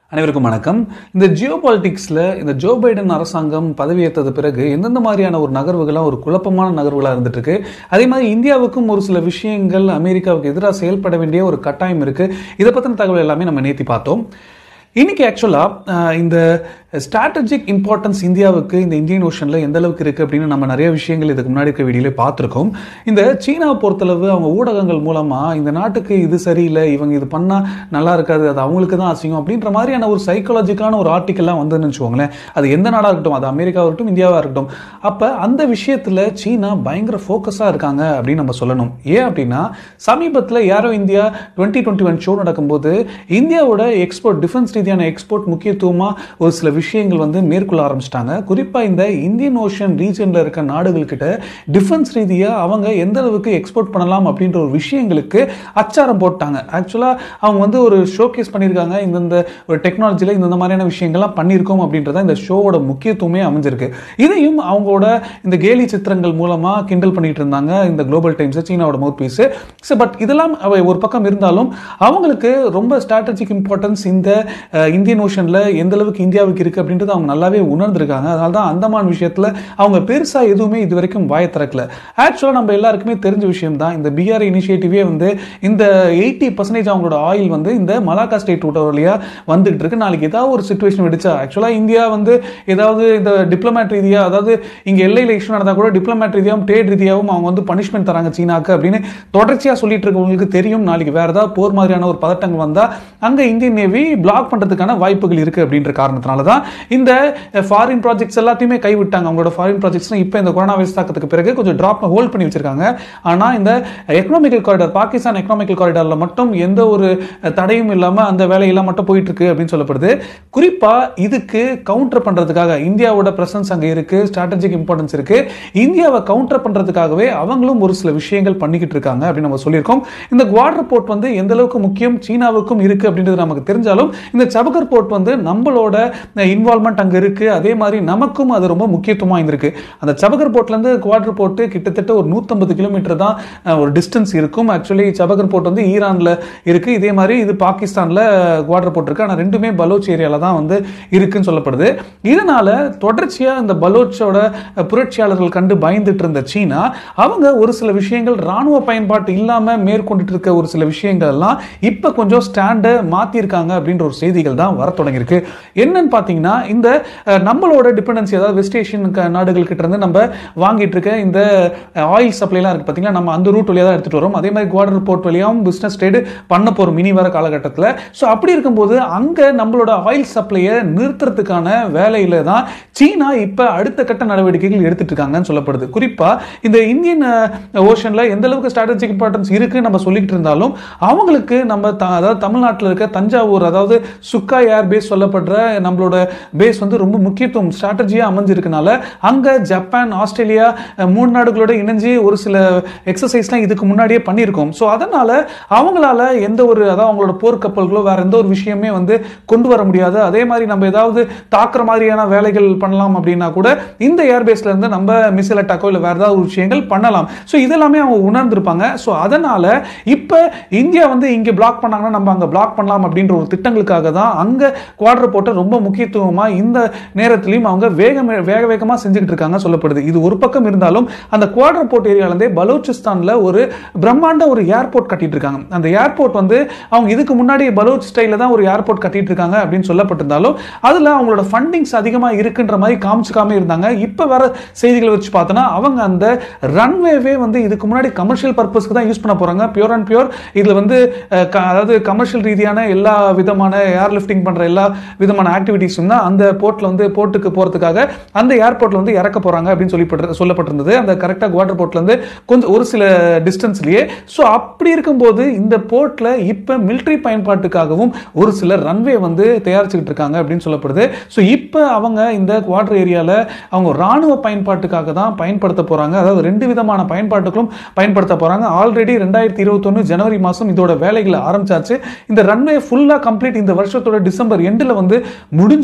அனைவருக்கும் வணக்கம் இந்த ஜியோ பாலிட்டிக்ஸில் இந்த ஜோ பைடன் அரசாங்கம் பதவியேற்றது பிறகு எந்தெந்த மாதிரியான ஒரு நகர்வுகளாக ஒரு குழப்பமான நகர்வுகளாக இருந்துட்டு இருக்கு அதே மாதிரி இந்தியாவுக்கும் ஒரு சில விஷயங்கள் அமெரிக்காவுக்கு எதிராக செயல்பட வேண்டிய ஒரு கட்டாயம் இருக்கு இதை பற்றின தகவல் எல்லாமே நம்ம நேத்தி பார்த்தோம் இன்னைக்கு ஆக்சுவலாக இந்த ஸ்ட்ராட்டஜிக் இம்பார்ட்டன்ஸ் இந்தியாவுக்கு இந்த இந்தியன் ஓஷனில் எந்த அளவுக்கு இருக்குது அப்படின்னு நம்ம நிறைய விஷயங்கள் இதுக்கு முன்னாடி இருக்க வீடியோல பார்த்துருக்கோம் இந்த சீனாவை பொறுத்தளவு அவங்க ஊடகங்கள் மூலமாக இந்த நாட்டுக்கு இது சரியில்லை இவங்க இது பண்ணால் நல்லா இருக்காது அது அவங்களுக்கு தான் அசிங்கம் அப்படின்ற மாதிரியான ஒரு சைக்காலஜிக்கான ஒரு ஆர்டிக்கல்லாம் வந்துன்னு வச்சுக்கோங்களேன் அது எந்த நாடாக இருக்கட்டும் அது அமெரிக்காவாக இருக்கட்டும் இந்தியாவாக இருக்கட்டும் அப்போ அந்த விஷயத்தில் சீனா பயங்கர ஃபோக்கஸாக இருக்காங்க அப்படின்னு நம்ம சொல்லணும் ஏன் அப்படின்னா சமீபத்தில் யாரோ India twenty twenty one show நடக்கும்போது இந்தியாவோட எக்ஸ்போர்ட் டிஃபென்ஸ் ரீதியான எக்ஸ்போர்ட் முக்கியத்துவமாக ஒரு சில விஷயங்கள் வந்து மேற்கொள்ள ஆரம்பிச்சிட்டாங்க குறிப்பாக இந்த இந்தியன் ஓஷன் ரீஜனில் இருக்க நாடுகள்கிட்ட டிஃபென்ஸ் ரீதியாக அவங்க எந்த அளவுக்கு எக்ஸ்போர்ட் பண்ணலாம் அப்படின்ற ஒரு விஷயங்களுக்கு அச்சாரம் போட்டாங்க ஆக்சுவலாக அவங்க வந்து ஒரு ஷோ கேஸ் பண்ணியிருக்காங்க இந்தந்த ஒரு டெக்னாலஜியில் இந்தந்த மாதிரியான விஷயங்கள்லாம் பண்ணியிருக்கோம் அப்படின்றத இந்த ஷோவோட முக்கியத்துவமே அமைஞ்சிருக்கு இதையும் அவங்களோட இந்த கேலி சித்திரங்கள் மூலமாக கிண்டல் பண்ணிட்டு இருந்தாங்க இந்த குளோபல் டைம்ஸ் சீனாவோட மவுத் பீஸ் ஸோ பட் இதெல்லாம் அவை ஒரு பக்கம் இருந்தாலும் அவங்களுக்கு ரொம்ப ஸ்ட்ராட்டஜிக் இம்பார்ட்டன்ஸ் இந்த அஹ், இந்தியன் ஓஷனில் எந்த அளவுக்கு இந்தியாவுக்கு இருக்குது அப்படின்றது அவங்க நல்லாவே உணர்ந்திருக்காங்க அதனால தான் அந்தமான் விஷயத்தில் அவங்க பெருசாக எதுவுமே இது வரைக்கும் வாய திறக்கல ஆக்சுவலாக நம்ம எல்லாருக்குமே தெரிஞ்ச விஷயம் தான் இந்த பிஆர் இனிஷியேட்டிவே வந்து இந்த எயிட்டி பர்சன்டேஜ் அவங்களோட ஆயில் வந்து இந்த மலாக்கா ஸ்டேட் ரூட் வழியாக வந்துகிட்டு இருக்கு நாளைக்கு ஏதாவது ஒரு சுச்சுவேஷன் வெடிச்சா ஆக்சுவலாக இந்தியா வந்து ஏதாவது இந்த டிப்ளமேட் ரீதியாக அதாவது இங்கே எல்லையில் இஷ்யூ நடந்தால் கூட டிப்ளமேட் ரீதியாகவும் ட்ரேட் ரீதியாகவும் அவங்க வந்து பனிஷ்மெண்ட் தராங்க சீனாக்கு அப்படின்னு தொடர்ச்சியாக சொல்லிட்டு இருக்கவங்களுக்கு தெரியும் நாளைக்கு வேற ஏதாவது போர் மாதிரியான ஒரு பதட்டங்கள் வந்தால் அங்கே இந்தியன் நேவி பிளாக் பண்ணுறதுக்கான வாய்ப்புகள் இருக்குது அப்படின்ற காரணத்தினால தான் இந்த ஃபாரின் ப்ராஜெக்ட்ஸ் எல்லாத்தையுமே கைவிட்டாங்க அவங்களோட ஃபாரின் ப்ராஜெக்ட்ஸ்லாம் இப்போ இந்த கொரோனா வைரஸ் தாக்கத்துக்கு பிறகு கொஞ்சம் ட்ராப் ஹோல்ட் பண்ணி வச்சிருக்காங்க ஆனால் இந்த எக்கனாமிக்கல் காரிடார் பாகிஸ்தான் எக்கனாமிக்கல் காரிடாரில் மட்டும் எந்த ஒரு தடையும் இல்லாமல் அந்த வேலையெல்லாம் மட்டும் போயிட்டு இருக்கு அப்படின்னு சொல்லப்படுது குறிப்பாக இதுக்கு கவுண்டர் பண்ணுறதுக்காக இந்தியாவோட பிரசன்ஸ் அங்கே இருக்கு ஸ்ட்ராட்டஜிக் இம்பார்ட்டன்ஸ் இருக்கு இந்தியாவை கவுண்டர் பண்ணுறதுக்காகவே அவங்களும் ஒரு சில விஷயங்கள் பண்ணிக்கிட்டு இருக்காங்க அப்படின்னு நம்ம சொல்லியிருக்கோம் இந்த குவாட்ரு போர்ட் வந்து எந்த அளவுக்கு முக்கியம் சீனாவுக்கும் இருக்கு அப்படின்றது நமக்கு தெரிஞ்சாலும் இந்த சபகர் போர்ட் வந்து நம்மளோட இன்வால்மெண்ட் அங்கே இருக்கு அதே மாதிரி நமக்கும் அது ரொம்ப முக்கியத்துவமாக இருந்திருக்கு அந்த சபகர் போர்ட்லேருந்து குவாட்ரு போர்ட்டு கிட்டத்தட்ட ஒரு நூற்றம்பது கிலோமீட்டர் தான் அஹ், ஒரு டிஸ்டன்ஸ் இருக்கும் ஆக்சுவலி சபகர் போர்ட் வந்து ஈரானில் இருக்கு இதே மாதிரி இது பாகிஸ்தானில் குவாட்ரு போர்ட் இருக்கு ஆனால் ரெண்டுமே பலோச் ஏரியாவில் தான் வந்து இருக்குன்னு சொல்லப்படுது இதனால தொடர்ச்சியாக இந்த பலோச்சோட அஹ், புரட்சியாளர்கள் கண்டு பயந்துட்டு இருந்த சீனா அவங்க ஒரு சில விஷயங்கள் ராணுவ பயன்பாட்டு இல்லாமல் மேற்கொண்டுட்டு இருக்க ஒரு சில விஷயங்கள் எல்லாம் இப்போ கொஞ்சம் ஸ்டாண்டை மாற்றிருக்காங்க அப்படின்ற ஒரு செய்திகள் தான் வர தொடங்கியிருக்கு என்னன்னு பார்த்தீங்கன்னா இந்த அஹ், நம்மளோட டிபெண்டன்சி அதாவது வெஸ்ட் ஏஷியன் க- நாடுகள் கிட்ட இருந்து நம்ம வாங்கிட்டு இருக்க இந்த ஆயில் சப்ளைலாம் இருக்கு பார்த்தீங்களா நம்ம அந்த ரூட் வழியாக தான் எடுத்துட்டு வரோம் அதே மாதிரி குவாடர் போர்ட் வழியாகவும் பிஸ்னஸ் ட்ரேடு பண்ண போகிறோம் மினி வர காலகட்டத்தில் ஸோ அப்படி இருக்கும்போது அங்கே நம்மளோட ஆயில் சப்ளையை நிறுத்துறதுக்கான வேலையில தான் சீனா இப்போ அடுத்த கட்ட நடவடிக்கைகள் எடுத்துட்டு இருக்காங்கன்னு சொல்லப்படுது குறிப்பாக இந்த இந்தியன் ஓஷனில் எந்த அளவுக்கு ஸ்ட்ராட்டஜிக் இம்பார்ட்டன்ஸ் இருக்குன்னு நம்ம சொல்லிட்டு இருந்தாலும் அவங்களுக்கு நம்ம த- அதாவது தமிழ்நாட்டில் இருக்க தஞ்சாவூர் அதாவது சுக்கா ஏர் பேஸ் சொல்லப்படுற நம்மளோட பேஸ் வந்து ரொம்ப முக்கியத்துவம் ஸ்ட்ராட்டஜியாக அமைஞ்சிருக்கனால அங்கே ஜப்பான் ஆஸ்திரேலியா அஹ், மூணு நாடுகளோட இணைஞ்சு ஒரு சில எக்ஸசைஸ்லாம் இதுக்கு முன்னாடியே பண்ணியிருக்கோம் ஸோ அதனால அவங்களால எந்த ஒரு அதாவது அவங்களோட போர்க்கப்பல்களோ வேற எந்த ஒரு விஷயமே வந்து கொண்டு வர முடியாது அதே மாதிரி நம்ம ஏதாவது தாக்குற மாதிரியான வேலைகள் பண்ணலாம் அப்படின்னா கூட இந்த ஏர்பேஸ்ல இருந்து நம்ம மிசைல் அட்டாக்கோ இல்லை வேற ஏதாவது ஒரு விஷயங்கள் பண்ணலாம் ஸோ இதெல்லாமே அவங்க உணர்ந்திருப்பாங்க ஸோ அதனால இப்போ இந்தியா வந்து இங்கே பிளாக் பண்ணாங்கன்னா நம்ம அங்கே பிளாக் பண்ணலாம் அப்படின்ற ஒரு திட்டங்களுக்காக தான் அங்கே குவார்டர் போட்ட ரொம்ப முக்கியத்துவமாக இந்த நேரத்திலையும் அவங்க வேகம் வேக வேகமாக செஞ்சுக்கிட்டு இருக்காங்க சொல்லப்படுது இது ஒரு பக்கம் இருந்தாலும் அந்த குவார்டர் போர்ட் ஏரியாலேருந்தே பலூச்சிஸ்தானில் ஒரு பிரம்மாண்ட ஒரு ஏர்போர்ட் கட்டிட்டு இருக்காங்க அந்த ஏர்போர்ட் வந்து அவங்க இதுக்கு முன்னாடி பலூச் ஸ்டைலில் தான் ஒரு ஏர்போர்ட் கட்டிட்டு இருக்காங்க அப்படின்னு சொல்லப்பட்டிருந்தாலும் அதில் அவங்களோட ஃபண்டிங்ஸ் அதிகமாக இருக்குன்ற மாதிரி காமிச்சுக்காம இருந்தாங்க இப்போ வர செய்திகளை வச்சு பார்த்தோன்னா அவங்க அந்த ரன்வேவே வந்து இதுக்கு முன்னாடி கமர்ஷியல் பர்பஸ்க்கு தான் யூஸ் பண்ண போகிறாங்க பியூர் அண்ட் பியூர் இதில் வந்து அஹ், க- அதாவது கமர்ஷியல் ரீதியான எல்லா விதமான ஏர் லிஃப்டிங் பண்ணுற எல்லா விதமான ஆக்டிவிட்டீஸும் தான் அந்த போர்ட்டில் வந்து போர்ட்டுக்கு போகிறதுக்காக அந்த ஏர்போர்ட்டில் வந்து இறக்க போகிறாங்க அப்படின்னு சொல்லி சொல்லப்பட்டிருந்தது அந்த கரெக்டாக குவாட்டர் போர்ட்லேருந்து கொஞ்சம் ஒரு சில டிஸ்டன்ஸ்லேயே ஸோ அப்படி இருக்கும்போது இந்த போர்ட்டில் இப்போ மிலிட்ரி பயன்பாட்டுக்காகவும் ஒரு சில ரன்வே வந்து தயாரிச்சுக்கிட்டு இருக்காங்க அப்படின்னு சொல்லப்படுது ஸோ இப்போ அவங்க இந்த குவார்டர் ஏரியாவில் அவங்க ராணுவ பயன்பாட்டுக்காக தான் பயன்படுத்த போகிறாங்க அதாவது ரெண்டு விதமான பயன்பாட்டுகளும் பயன்படுத்த போகிறாங்க ஆல்ரெடி ரெண்டாயிரத்தி இருபத்தொன்று ஜனவரி மாதம் இதோட வேலைகளை ஆரம்பிச்சாச்சு இந்த ரன்வே ஃபுல்லாக கம்ப்ளீட் இந்த வருஷத்தோட டிசம்பர் எண்டில் வந்து முடிஞ்சிடும்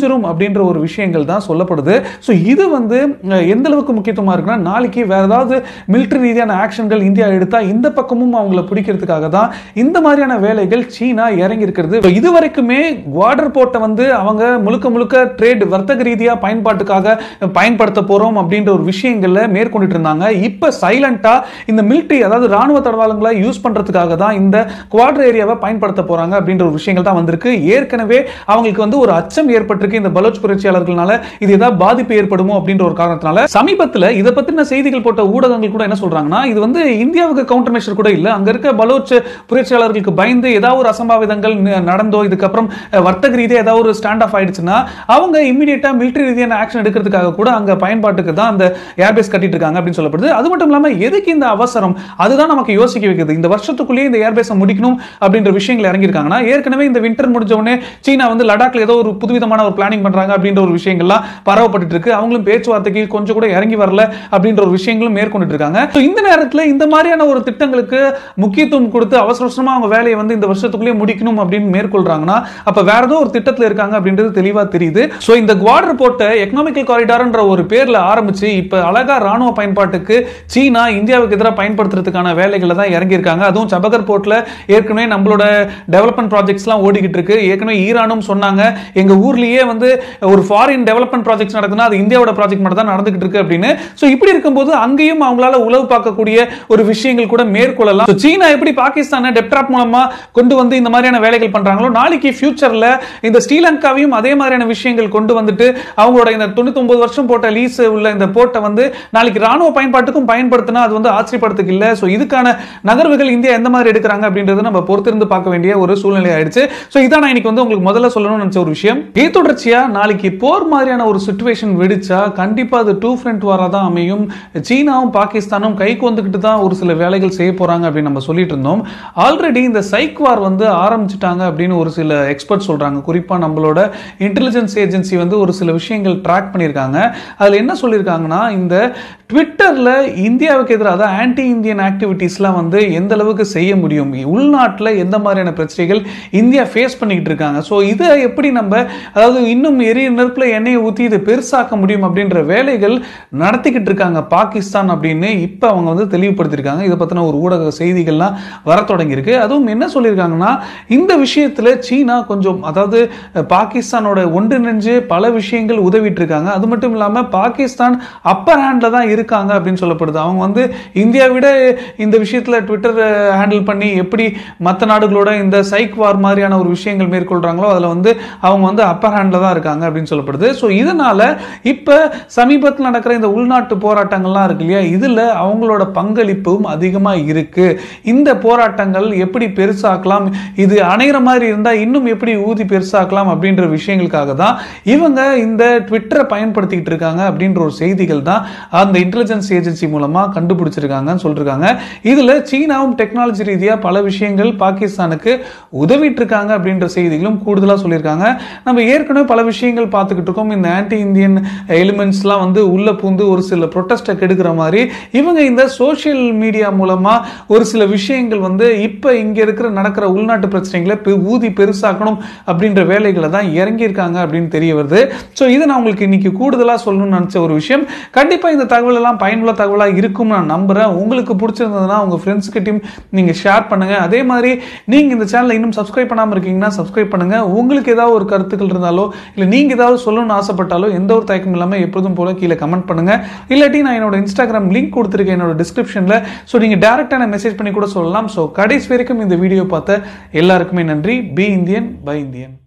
முடிஞ்சிரும் அப்படின்ற ஒரு விஷயங்கள் தான் சொல்லப்படுது ஸோ இது வந்து அஹ், எந்த அளவுக்கு முக்கியத்துவமா இருக்குன்னா நாளைக்கு வேற ஏதாவது மிலிட்டரி ரீதியான ஆக்ஷன்கள் இந்தியா எடுத்தா இந்த பக்கமும் அவங்கள பிடிக்கிறதுக்காக தான் இந்த மாதிரியான வேலைகள் சீனா இறங்கி இருக்கிறது So, இது வரைக்குமே குவாடர் போர்ட்டை வந்து அவங்க முழுக்க முழுக்க ட்ரேட் வர்த்தக ரீதியா பயன்பாட்டுக்காக பயன்படுத்த போறோம் அப்படின்ற ஒரு விஷயங்கள்ல மேற்கொண்டுட்டு இருந்தாங்க இப்ப சைலண்டா இந்த மிலிட்டரி அதாவது ராணுவ தடவாளங்களை யூஸ் பண்றதுக்காக தான் இந்த குவாடர் ஏரியாவை பயன்படுத்த போறாங்க அப்படின்ற ஒரு விஷயங்கள் தான் வந்திருக்கு ஏற்கனவே அவங்களுக்கு வந்து ஒரு அச்சம் ஏற்பட்டிருக்கு இந்த பலோச் புரட்சியாளர்களால இது ஏதாவது பாதிப்பு ஏற்படுமோ அப்படின்ற ஒரு காரணத்தினால சமீபத்துல இதை பத்தின செய்திகள் போட்ட ஊடகங்கள் கூட என்ன சொல்றாங்கன்னா இது வந்து இந்தியாவுக்கு கவுண்டர் மெஷர் கூட இல்ல அங்க இருக்க பலோச் புரட்சியாளர்களுக்கு பயந்து ஏதாவது ஒரு அசம்பாவிதங்கள் ந- நடந்தோ இதுக்கப்புறம் அஹ், வர்த்தக ரீதியா ஏதாவது ஒரு ஸ்டாண்ட் ஆஃப் ஆயிடுச்சுன்னா அவங்க இமீடியட்டா மிலிட்டரி ரீதியான ஆக்ஷன் எடுக்கிறதுக்காக கூட அங்க பயன்பாட்டுக்கு தான் அந்த ஏர்பேஸ் கட்டிட்டு இருக்காங்க அப்படின்னு சொல்லப்படுது அது மட்டும் இல்லாம எதுக்கு இந்த அவசரம் அதுதான் நமக்கு யோசிக்க வைக்குது இந்த வருஷத்துக்குள்ளேயே இந்த ஏர்பேஸை முடிக்கணும் அப்படின்ற விஷயங்கள் இறங்கியிருக்காங்கன்னா ஏற்கனவே இந்த வின்டர் முடிஞ்ச உடனே சீனா வந்து லடாக்ல ஏதோ ஒரு புதுவிதமான ஒரு பிளானிங் பண்றாங்க அப்படின்ற ஒரு விஷயங்கள்லாம் பரவப்பட்டு இருக்கு அவங்களும் பேச்சுவார்த்தைக்கு கொஞ்சம் கூட இறங்கி வரல அப்படின்ற ஒரு விஷயங்களும் மேற்கொண்டு இருக்காங்க So, இந்த நேரத்துல இந்த மாதிரியான ஒரு திட்டங்களுக்கு முக்கியத்துவம் கொடுத்து அவசர அவசரமா அவங்க வேலையை வந்து இந்த வருஷத்துக்குள்ளேயே முடிக்கணும் அப்படின்னு மேற்கொள்றாங்கன்னா அப்ப வேற ஏதோ ஒரு திட்டத்துல இருக்காங்க அப்படின்றது தெளிவா தெரியுது சோ இந்த குவாடர் போர்ட்டை எக்கனாமிக்கல் காரிடார்ன்ற ஒரு பேர்ல ஆரம்பிச்சு இப்ப அழகா ராணுவ பயன்பாட்டுக்கு சீனா இந்தியாவுக்கு எதிராக பயன்படுத்துறதுக்கான வேலைகளை தான் இறங்கியிருக்காங்க அதுவும் சபகர் போர்ட்ல ஏற்கனவே நம்மளோட டெவலப்மெண்ட் ப்ராஜெக்ட்ஸ்லாம் ஓடிக்கிட்டு இருக்கு ஏற்கனவே ஈரானும் சொன்னாங்க எங்க ஊர்லயே வந்து ஒரு ஃபாரின் டெவலப்மெண்ட் ப்ராஜெக்ட்ஸ் நடக்குதுன்னா அது இந்தியாவோட ப்ராஜெக்ட் மட்டும் தான் நடந்துகிட்டு இருக்கு அப்படின்னு சோ இப்படி இருக்கும்போது அங்கேயும் அவங்களால உளவு பார்க்கக்கூடிய ஒரு விஷயங்கள் கூட மேற்கொள்ளலாம் So, சீனா எப்படி பாகிஸ்தானை டெப்ட்ராப் மூலமா கொண்டு வந்து இந்த மாதிரியான வேலைகள் பண்றாங்களோ நாளைக்கு ஃபியூச்சர்ல இந்த ஸ்ரீலங்காவையும் அதே மாதிரியான விஷயங்கள் கொண்டு வந்துட்டு அவங்களோட இந்த தொண்ணூத்தி வருஷம் போட்ட லீஸ் உள்ள இந்த போர்ட்டை வந்து நாளைக்கு ராணுவ பயன்பாட்டுக்கும் பயன்படுத்தினா அது வந்து ஆச்சரியப்படுறதுக்கு இல்ல சோ இதுக்கான நகர்வுகள் இந்தியா எந்த மாதிரி எடுக்கிறாங்க அப்படின்றது நம்ம பொறுத்திருந்து பார்க்க வேண்டிய ஒரு சூழ்நிலை ஆயிடுச்சு சோ இதான் நான் இன்னைக்கு வந்து உங்களுக்கு முதல்ல சொல்லணும்னு நினைச்ச ஒரு விஷயம் இது தொடர்ச்சியா நாளைக்கு போர் மாதிரியான ஒரு சுச்சுவேஷன் வெடிச்சா கண்டிப்பா அது டூ ஃப்ரண்ட் வாரா தான் அமையும் சீனாவும் பாகிஸ்தானும் கை கொந்துக்கிட்டு தான் ஒரு சில வேலைகள் செய்ய போறாங்க அப்படின்னு நம்ம சொல்லிட்டு இருந்தோம் ஆல்ரெடி இந்த சைக் வார் வந்து ஆரம்பிச்சிட்டாங்க அப்படின்னு ஒரு சில எக்ஸ்பர்ட் சொல்றாங்க குறிப்பா நம்மளோட இன்டெலிஜென்ஸ் ஏஜென்சி வந்து ஒரு சில விஷயங்கள் ட்ராக் பண்ணியிருக்காங்க அதுல என்ன சொல்லியிருக்காங்கன்னா இந்த ட்விட்டர்ல இந்தியாவுக்கு எதிராக அதாவது ஆன்டி இந்தியன் ஆக்டிவிட்டீஸ்லாம் வந்து எந்த அளவுக்கு செய்ய முடியும் உள்நாட்டில் எந்த மாதிரியான பிரச்சனைகள் இந்தியா ஃபேஸ் பண்ணிக்கிட்டு இருக்காங்க ஸோ இதை எப்படி நம்ம அதாவது இன்னும் எரிய நெருப்பில் எண்ணெயை ஊற்றி இதை பெருசாக்க முடியும் அப்படின்ற வேலைகள் நடத்திக்கிட்டு இருக்காங்க பாகிஸ்தான் அப்படின்னு இப்போ அவங்க வந்து தெளிவுபடுத்தியிருக்காங்க இதை பற்றின ஒரு ஊடக செய்திகள்லாம் வர தொடங்கியிருக்கு அதுவும் என்ன சொல்லியிருக்காங்கன்னா இந்த விஷயத்தில் சீனா கொஞ்சம் அதாவது அஹ், பாகிஸ்தானோட ஒன்றிணைஞ்சு பல விஷயங்கள் உதவிட்டு இருக்காங்க அது மட்டும் இல்லாமல் பாகிஸ்தான் அப்பர் ஹேண்டில் தான் இருக்காங்க அப்படின்னு சொல்லப்படுது அவங்க வந்து இந்தியா விட இந்த விஷயத்தில் ட்விட்டர் ஹேண்டில் பண்ணி எப்படி மற்ற நாடுகளோட இந்த சைக் வார் மாதிரியான ஒரு விஷயங்கள் மேற்கொள்றாங்களோ அதில் வந்து அவங்க வந்து அப்பர் ஹேண்டில் தான் இருக்காங்க அப்படின்னு சொல்லப்படுது ஸோ இதனால இப்போ சமீபத்தில் நடக்கிற இந்த உள்நாட்டு போராட்டங்கள்லாம் இருக்கு இல்லையா இதில் அவங்களோட பங்களிப்பும் அதிகமாக இருக்கு இந்த போராட்டங்கள் எப்படி பெருசாக்கலாம் இது அணைகிற மாதிரி இருந்தால் இன்னும் எப்படி ஊதி பெருசாக்கலாம் அப்படின்ற விஷயங்களுக்காக தான் இவங்க இந்த ட்விட்டரை பயன்படுத்திக்கிட்டு இருக்காங்க அப்படின்ற ஒரு செய்திகள் தான் அந்த இன்டெலிஜென்ஸ் ஏஜென்சி மூலமா கண்டுபிடிச்சிருக்காங்கன்னு சொல்லிருக்காங்க இதுல சீனாவும் டெக்னாலஜி ரீதியா பல விஷயங்கள் பாகிஸ்தானுக்கு உதவிட்டு இருக்காங்க அப்படின்ற செய்திகளும் கூடுதலா சொல்லியிருக்காங்க நம்ம ஏற்கனவே பல விஷயங்கள் பார்த்துக்கிட்டு இருக்கோம் இந்த ஆன்டி இந்தியன் எலிமெண்ட்ஸ்லாம் வந்து உள்ள பூந்து ஒரு சில ப்ரொட்டஸ்ட்டை கெடுக்கிற மாதிரி இவங்க இந்த சோஷியல் மீடியா மூலமா ஒரு சில விஷயங்கள் வந்து இப்ப இங்க இருக்கிற நடக்கிற உள்நாட்டு பிரச்சனைகளை பெ- ஊதி பெருசாக்கணும் அப்படின்ற வேலைகளை தான் இறங்கியிருக்காங்க அப்படின்னு தெரிய வருது ஸோ இதை நான் உங்களுக்கு இன்னைக்கு கூடுதலாக சொல்லணும்னு நினச்ச ஒரு விஷயம் கண்டிப்பாக இந்த தகவல் எல்லாம் பயனுள்ள தகவலாக இருக்கும் நான் நம்புறேன் உங்களுக்கு பிடிச்சிருந்ததுன்னா உங்க ஃப்ரெண்ட்ஸ் கிட்டயும் நீங்க ஷேர் பண்ணுங்க அதே மாதிரி நீங்க இந்த சேனலை இன்னும் சப்ஸ்கிரைப் பண்ணாம இருக்கீங்கன்னா சப்ஸ்கிரைப் பண்ணுங்க உங்களுக்கு ஏதாவது ஒரு கருத்துக்கள் இருந்தாலோ இல்லை நீங்க ஏதாவது சொல்லணும்னு ஆசைப்பட்டாலோ எந்த ஒரு தயக்கம் இல்லாமல் எப்போதும் போல கீழே கமெண்ட் பண்ணுங்க இல்லாட்டி நான் என்னோட இன்ஸ்டாகிராம் லிங்க் கொடுத்துருக்கேன் என்னோட டிஸ்கிரிப்ஷனில் ஸோ நீங்கள் டேரெக்டாக மெசேஜ் பண்ணி கூட சொல்லலாம் ஸோ கடைசி வரைக்கும் இந்த வீடியோ பார்த்த எல்லாருக்குமே நன்றி பி இந்தியன் பை இந்தியன்